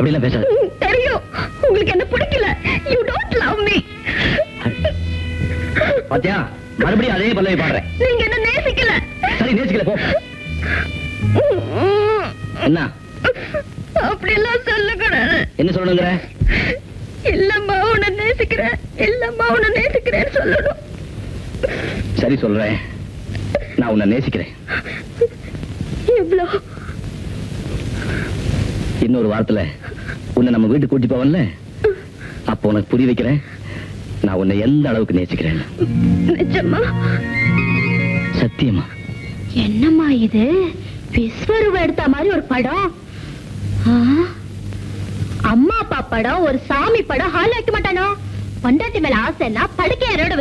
அப்படிலாம் பேசாத ம், தெரியும் உங்களுக்கு என்ன பிடிக்கல யூ டோன்ட் லவ் மீ பாத்தியா மறுபடியும் அதே பல்லவி பாடுறேன் நீங்க என்ன நேசிக்கல சரி நேசிக்கல போ ம், என்ன அப்படியெல்லாம் சொல்லக்கூடாது என்ன சொல்லணுங்கிற இல்லம்மா உன்னை நேசிக்கிறேன் இல்லம்மா உன்னை நேசிக்கிறேன்னு சொல்லணும் சரி சொல்றேன் நான் உன்னை நேசிக்கிறேன் எவ்வளோ இன்னொரு வாரத்துல உன்னை நம்ம வீட்டுக்கு கூட்டி போவன்ல அப்போ உனக்கு புரிய வைக்கிறேன் நான் உன்னை எந்த அளவுக்கு நேசிக்கிறேன் நிஜமா சத்தியமா என்னம்மா இது விஸ்வரூபம் எடுத்த மாதிரி ஒரு படம் ஆ? அம்மா அப்பா படம் ஒரு சாமி படம் ஹால் வைக்க மாட்டானோ பொண்டாட்டி மேல ஆசைன்னா படுக்கையரோட